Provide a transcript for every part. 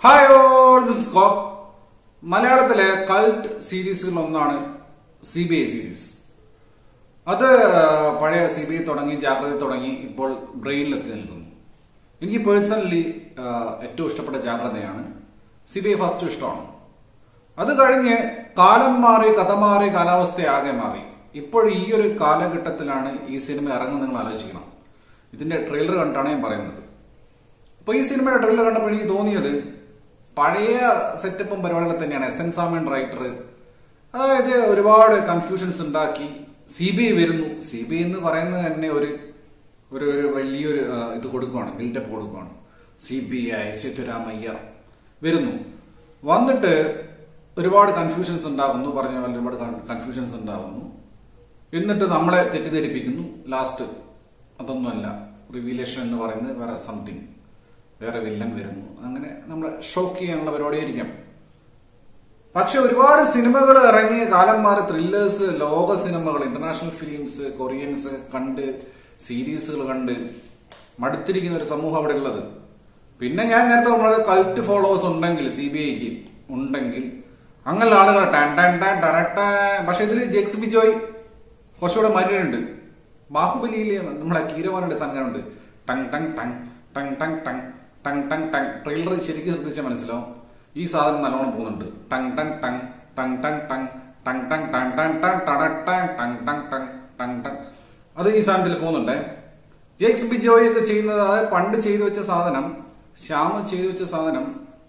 Hi all scope മലയാളത്തിലെ cult സീരീസുകളിൽ ഒന്നാണ് സി ബി ഐ സീരീസ് അത് ആ, പഴയ സി ബി ഐ തുടങ്ങി ജാഗ്രത തുടങ്ങി ഇപ്പോൾ ബ്രെയിനിലെത്തി നിൽക്കുന്നു എനിക്ക് പേഴ്സണലി ഏറ്റവും ഇഷ്ടപ്പെട്ട ജാഗ്രതയാണ് സി ബി ഐ ഫസ്റ്റ് ഇഷ്ടമാണ് അത് കഴിഞ്ഞ് കാലം മാറി കഥ മാറി കാലാവസ്ഥയാകെ മാറി ഇപ്പോൾ ഈ ഒരു കാലഘട്ടത്തിലാണ് ഈ സിനിമ ഇറങ്ങുന്നത് നിങ്ങൾ ആലോചിക്കണം ഇതിന്റെ ട്രെയിലർ കണ്ടാണ് ഞാൻ പറയുന്നത് അപ്പൊ ഈ സിനിമയുടെ ട്രെയിലർ കണ്ടപ്പോൾ എനിക്ക് തോന്നിയത് പഴയ സെറ്റപ്പും പരിപാടികൾ തന്നെയാണ് എസ് എൻ സാമൻ റൈറ്റർ അതായത് ഒരുപാട് കൺഫ്യൂഷൻസ് ഉണ്ടാക്കി സി ബി ഐ വരുന്നു സി ബി ഐ എന്ന് പറയുന്നത് തന്നെ ഒരു ഒരു ഒരു വലിയൊരു ആ, ഇത് കൊടുക്കുവാണ് ബിൽഡപ്പ് കൊടുക്കുവാണ് സി ബി ഐ സിദ്ധരാമയ്യർ വരുന്നു വന്നിട്ട് ഒരുപാട് കൺഫ്യൂഷൻസ് ഉണ്ടാകുന്നു പറഞ്ഞ പോലെ ഒരുപാട് കൺഫ്യൂഷൻസ് ഉണ്ടാകുന്നു എന്നിട്ട് നമ്മളെ തെറ്റിദ്ധരിപ്പിക്കുന്നു ലാസ്റ്റ് അതൊന്നുമല്ല റിവീലേഷൻ എന്ന് പറയുന്നത് വേറെ സംതിങ് വേറെ വില്ലൻ വരുന്നു അങ്ങനെ നമ്മളെ ഷോക്ക് ചെയ്യാനുള്ള പരിപാടിയായിരിക്കാം പക്ഷെ ഒരുപാട് സിനിമകൾ ഇറങ്ങിയ കാലം മാറി ത്രില്ലേഴ്സ് ലോക സിനിമകൾ ഇന്റർനാഷണൽ ഫിലിംസ് കൊറിയൻസ് കണ്ട് സീരീസുകൾ കണ്ട് മടുത്തിരിക്കുന്ന ഒരു സമൂഹം അവിടെ ഉള്ളത് പിന്നെ ഞാൻ നേരത്തെ പറഞ്ഞ കൾട്ട് ഫോളോവേഴ്സ് ഉണ്ടെങ്കിൽ സി ബി ഐക്ക് ഉണ്ടെങ്കിൽ അങ്ങനെ ആളുകൾ ടാൻ ടാൻ ടാൻ ടട ടാ. പക്ഷെ ഇതിൽ ജെക്സ് ബിജോയ് കുറച്ചുകൂടെ മാറ്റിയിട്ടുണ്ട് ബാഹുബലിയിലെ നമ്മളെ കീരവാനുടെ സംഘമുണ്ട് ടങ് ടങ് ടങ് ടങ് ടങ് ടങ് ടങ് ടങ് ടങ് ട്രെയിലർ ശരിക്കും ശ്രദ്ധിച്ചാൽ മനസ്സിലാവും ഈ സാധനം നല്ലോണം പോകുന്നുണ്ട് ടങ് ടങ് ടങ് ടങ് ടങ് ടങ് ടങ് ടങ് ടങ് ടങ് ടങ് ടട ടങ് ടങ് ടങ് ടങ് ടങ് ടങ് അത് ഈ സാധനത്തിൽ പോകുന്നുണ്ട് ജെക്സ് ബിജോയ് ഒക്കെ ചെയ്യുന്നത് അതായത് പണ്ട് ചെയ്തു വെച്ച സാധനം ശ്യാം ചെയ്തു വെച്ച സാധനം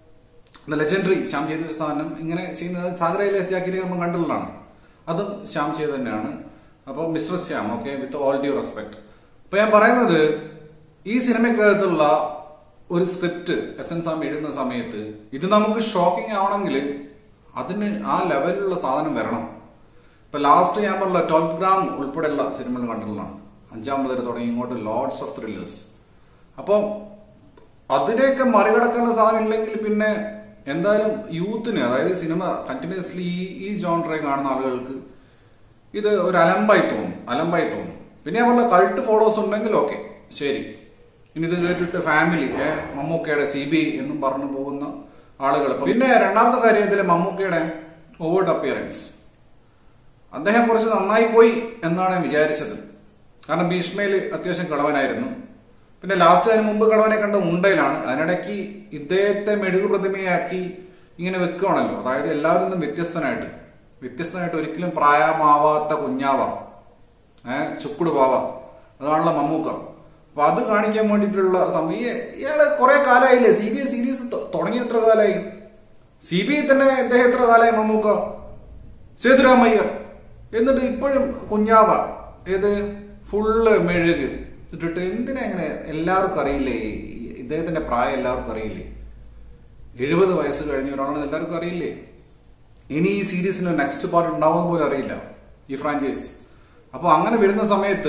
ലെജൻഡറി ശ്യാം ചെയ്ത ഒരു സാധനം ഇങ്ങനെ ചെയ്യുന്നത് സാഗരയിലെ ജാക്കിനെ നമ്മൾ കണ്ടുള്ളതാണ് അതും ശ്യാം ചെയ്ത് തന്നെയാണ് അപ്പോൾ mister Shyam okay with all due respect അപ്പൊ ഞാൻ പറയുന്നത് ഈ സിനിമയ്ക്കകത്തുള്ള ഒരു സ്ക്രിപ്റ്റ് എസ് എൻ സ്വാമി എഴുതുന്ന സമയത്ത് ഇത് നമുക്ക് ഷോക്കിംഗ് ആവണമെങ്കിൽ അതിന് ആ ലെവലിലുള്ള സാധനം വരണം ഇപ്പൊ ലാസ്റ്റ് ഞാൻ പറഞ്ഞ ട്വൽത്ത് ഗ്രാം ഉൾപ്പെടെയുള്ള സിനിമകൾ കണ്ടിട്ടുള്ളതാണ് അഞ്ചാം മുതൽ തുടങ്ങി ഇങ്ങോട്ട് ലോഡ്സ് ഓഫ് ത്രില്ലേഴ്സ് അപ്പോൾ അതിനെയൊക്കെ മറികടക്കാനുള്ള സാധനം ഇല്ലെങ്കിൽ പിന്നെ എന്തായാലും യൂത്തിന് അതായത് സിനിമ കണ്ടിന്യൂസ്ലി ഈ ഈ ജോൺറെ കാണുന്ന ആളുകൾക്ക് ഇത് ഒരു അലമ്പായി തോന്നും അലമ്പായി തോന്നും പിന്നെ ഞാൻ പറഞ്ഞ കൾട്ട് ഫോളോവേഴ്സ് ഉണ്ടെങ്കിൽ ഓക്കെ ശരി ഇനി ഇത് കേട്ടിട്ട് ഫാമിലി ഏ മമ്മൂക്കയുടെ സി ബി എന്നും പറഞ്ഞു പോകുന്ന ആളുകൾ പിന്നെ രണ്ടാമത്തെ കാര്യം ഇതിലെ മമ്മൂക്കയുടെ ഓവേർഡ് അപ്പിയറൻസ് അദ്ദേഹം കുറച്ച് നന്നായി പോയി എന്നാണ് ഞാൻ വിചാരിച്ചത് കാരണം ഭീഷ്മയിൽ അത്യാവശ്യം കളവനായിരുന്നു പിന്നെ ലാസ്റ്റ് അതിന് മുമ്പ് കളവനെ കണ്ട മുണ്ടയിലാണ് അതിനിടയ്ക്ക് ഇദ്ദേഹത്തെ മെഴുകു പ്രതിമയാക്കി ഇങ്ങനെ വെക്കുകയാണല്ലോ അതായത് എല്ലാവരും നിന്നും വ്യത്യസ്തനായിട്ട് വ്യത്യസ്തനായിട്ട് ഒരിക്കലും പ്രായമാവാത്ത കുഞ്ഞാവ ഏഹ് ചുക്കുട് പാവ അതാണല്ലോ മമ്മൂക്ക അപ്പൊ അത് കാണിക്കാൻ വേണ്ടിയിട്ടുള്ള സമയം ഈ- ഇയാള് കുറെ കാലമായില്ലേ സി ബി ഐ സീരീസ് തുടങ്ങി എത്ര കാലമായി സി ബി ഐ തന്നെ ഇദ്ദേഹം എത്ര കാലമായി മമ്മൂക്ക സേതുരാമയ്യർ എന്നിട്ട് ഇപ്പോഴും കുഞ്ഞാവ ഏത് ഫുള്ള് മെഴുക് ഇട്ടിട്ട് എന്തിനാ ഇങ്ങനെ എല്ലാവർക്കും അറിയില്ലേ ഈ- ഇദ്ദേഹത്തിന്റെ പ്രായം എല്ലാവർക്കും അറിയില്ലേ എഴുപത് വയസ്സ് കഴിഞ്ഞ ഒരാളാണെന്ന് എല്ലാവർക്കും അറിയില്ലേ ഇനി ഈ സീരീസിന് നെക്സ്റ്റ് പാർട്ട് ഉണ്ടാവും പോലും അറിയില്ല ഈ ഫ്രാഞ്ചൈസ് അപ്പൊ അങ്ങനെ വരുന്ന സമയത്ത്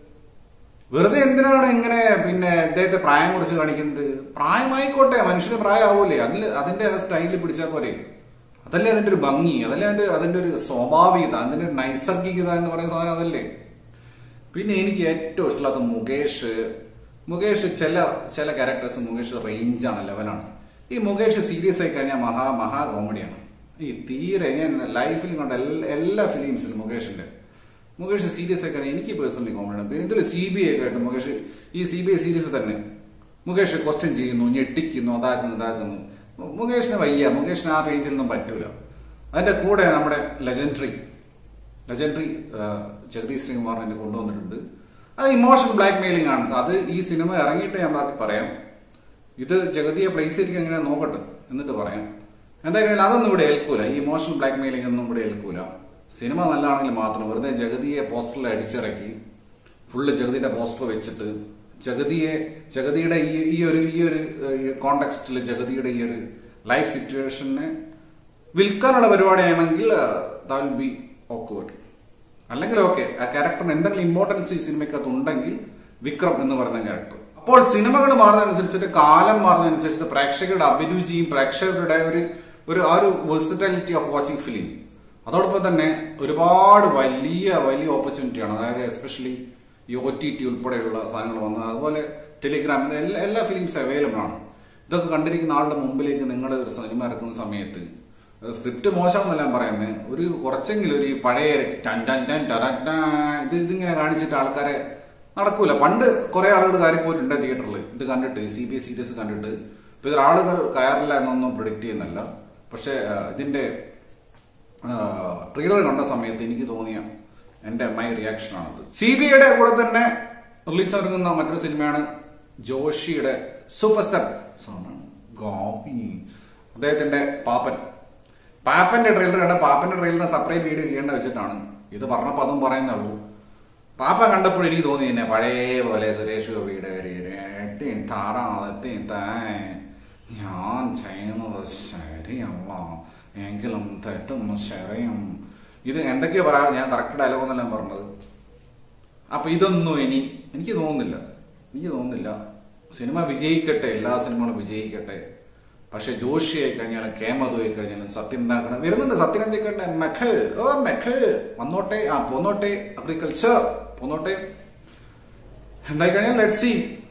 വെറുതെ എന്തിനാണ് ഇങ്ങനെ പിന്നെ ഇദ്ദേഹത്തെ പ്രായം കുറിച്ച് കാണിക്കുന്നത് പ്രായമായിക്കോട്ടെ മനുഷ്യന് പ്രായമാവൂലേ അതിൽ അതിന്റെ സ്റ്റൈലിൽ പിടിച്ചാൽ പോരെ അതല്ലേ അതിന്റെ ഒരു ഭംഗി അതല്ലേ അതിന്റെ അതിന്റെ ഒരു സ്വാഭാവികത അതിന്റെ ഒരു നൈസർഗികത എന്ന് പറയുന്ന സാധനം അതല്ലേ പിന്നെ എനിക്ക് ഏറ്റവും ഇഷ്ടമില്ലാത്ത മുകേഷ് മുകേഷ് ചില ചില ക്യാരക്ടേഴ്സ് മുകേഷ് റേഞ്ചാണ് ലെവലാണ് ഈ മുകേഷ് സീരിയസ് ആയി കഴിഞ്ഞാൽ മഹാ മഹാ കോമഡിയാണ് ഈ തീരെ ഞാൻ ലൈഫിൽ കണ്ട എല്ലാ എല്ലാ ഫിലിംസിലും മുകേഷിന്റെ മുകേഷ് സീരിയസ് ആയി കഴിഞ്ഞാൽ എനിക്ക് പേഴ്സണലി കോമഡിയാണ് പിന്നെ ഇതിൽ സി ബി ഐ ഒക്കെ ആയിട്ട് മുകേഷ് ഈ സി ബി ഐ സീരീസ് തന്നെ മുകേഷ് ക്വസ്റ്റ്യൻ ചെയ്യുന്നു ഞെട്ടിക്കുന്നു അതാക്കുന്നു ഇതാക്കുന്നു മു- മുകേഷിന് വയ്യ മുകേഷിന് ആ റേഞ്ചിൽ ഒന്നും പറ്റൂല അതിന്റെ കൂടെ നമ്മുടെ ലെജൻഡറി ലെജൻഡറി ജഗദീഷ് ശ്രീകുമാറിനെ എന്നെ കൊണ്ടുവന്നിട്ടുണ്ട് അത് ഇമോഷണൽ ബ്ലാക്ക് മെയിലിംഗ് ആണ് അത് ഈ സിനിമ ഇറങ്ങിയിട്ട് ഞാൻ ബാക്കി പറയാം ഇത് ജഗതിയെ പ്ലേസ് ചെയ്തിരിക്കാൻ എങ്ങനെ നോക്കട്ടെ എന്നിട്ട് പറയാം എന്തായാലും അതൊന്നും ഇവിടെ ഏൽക്കൂല ഈ ഇമോഷണൽ ബ്ലാക്ക് മെയിലിംഗ് ഒന്നും ഇവിടെ ഏൽക്കൂല സിനിമ നല്ലതാണെങ്കിൽ മാത്രം വെറുതെ ജഗതിയെ പോസ്റ്ററിൽ അടിച്ചിറക്കി ഫുള്ള് ജഗതിയുടെ പോസ്റ്റർ വെച്ചിട്ട് ജഗതിയെ ജഗതിയുടെ ഈ ഈ ഒരു ഈ ഒരു കോണ്ടെക്സ്റ്റിൽ ജഗതിയുടെ ഈ ഒരു ലൈഫ് സിറ്റുവേഷനെ വിൽക്കാനുള്ള പരിപാടിയാണെങ്കിൽ ദാൽ ബി ഓക്വേർഡ് അല്ലെങ്കിൽ ഓക്കെ ആ ക്യാരക്ടറിന് എന്തെങ്കിലും ഇമ്പോർട്ടൻസ് ഈ സിനിമയ്ക്കകത്ത് ഉണ്ടെങ്കിൽ വിക്രം എന്ന് പറയുന്ന ക്യാരക്ടർ അപ്പോൾ സിനിമകൾ മാറുന്നതനുസരിച്ചിട്ട് കാലം മാറുന്നതനുസരിച്ചിട്ട് പ്രേക്ഷകരുടെ അഭിരുചിയും പ്രേക്ഷകരുടെ ഒരു ഒരു ആ ഒരു വെർസിറ്റാലിറ്റി ഓഫ് വാച്ചിങ് ഫിലിം അതോടൊപ്പം തന്നെ ഒരുപാട് വലിയ വലിയ ഓപ്പർച്യൂണിറ്റിയാണ് അതായത് എസ്പെഷ്യലി ഈ ഒ ടി ടി ഉൾപ്പെടെയുള്ള സാധനങ്ങൾ വന്നത് അതുപോലെ ടെലിഗ്രാം ഇത് എല്ലാ എല്ലാ ഫിലിംസ് അവൈലബിൾ ആണ് ഇതൊക്കെ കണ്ടിരിക്കുന്ന ആളുടെ മുമ്പിലേക്ക് നിങ്ങൾ ഒരു സിനിമ ഇറക്കുന്ന സമയത്ത് സ്ക്രിപ്റ്റ് മോശമെന്നല്ല ഞാൻ പറയുന്നത് ഒരു കുറച്ചെങ്കിലും ഒരു ഈ പഴയ ടൻ ടൻ ടൻ ടറ ടാ ഇത് ഇതിങ്ങനെ കാണിച്ചിട്ട് ആൾക്കാരെ നടക്കൂല പണ്ട് കുറെ ആളുകൾ കയറി പോയിട്ടുണ്ട് തിയേറ്ററിൽ ഇത് കണ്ടിട്ട് സി ബി എസ് സീരീസ് കണ്ടിട്ട് ഇപ്പൊ ഇതിൽ ആളുകൾ കയറില്ല എന്നൊന്നും പ്രിഡിക്റ്റ് ചെയ്യുന്നല്ല പക്ഷെ ആ, ഇതിന്റെ ട്രെയിലർ കണ്ട സമയത്ത് എനിക്ക് തോന്നിയ എന്റെ മൈ റിയാക്ഷൻ ആണത് സി ബി ഐയുടെ കൂടെ തന്നെ റിലീസ് ഇറങ്ങുന്ന മറ്റൊരു സിനിമയാണ് ജോഷിയുടെ സൂപ്പർ സ്റ്റാർ ഗോപി അദ്ദേഹത്തിന്റെ പാപ്പൻ പാപ്പന്റെ ട്രെയിലർ കണ്ട പാപ്പന്റെ ട്രെയിലറിനെ സെപ്പറേറ്റ് വീഡിയോ ചെയ്യേണ്ട വെച്ചിട്ടാണ് ഇത് പറഞ്ഞപ്പോ അതും പറയുന്നുള്ളൂ പാപ്പ കണ്ടപ്പോൾ എനിക്ക് തോന്നി തന്നെ പഴയ പോലെ സുരേഷ് ഗോപിയുടെ ഒരു രക്തി താറാത്തി തായ് ഞാൻ ചെയ്യുന്നത് ശരിയല്ല എങ്കിലും തെറ്റും ശരിയും ഇത് എന്തൊക്കെയാ പറയാ ഞാൻ കറക്റ്റ് ഡയലോഗ് എന്നെല്ലാം പറഞ്ഞത് അപ്പൊ ഇതൊന്നും ഇനി എനിക്ക് തോന്നുന്നില്ല എനിക്ക് തോന്നുന്നില്ല സിനിമ വിജയിക്കട്ടെ എല്ലാ സിനിമകളും വിജയിക്കട്ടെ പക്ഷെ ജോഷി ആയി കഴിഞ്ഞാലും കേമതു ആയി കഴിഞ്ഞാലും സത്യൻ എന്താക്കണം വരുന്നുണ്ട് സത്യൻ എന്തൊക്കെ മെഖൽ ഓ മെഖൽ വന്നോട്ടെ ആ പോന്നോട്ടെ അഗ്രികൾച്ചർ പോന്നോട്ടെ എന്തായി കഴിഞ്ഞാൽ ലെറ്റ് സി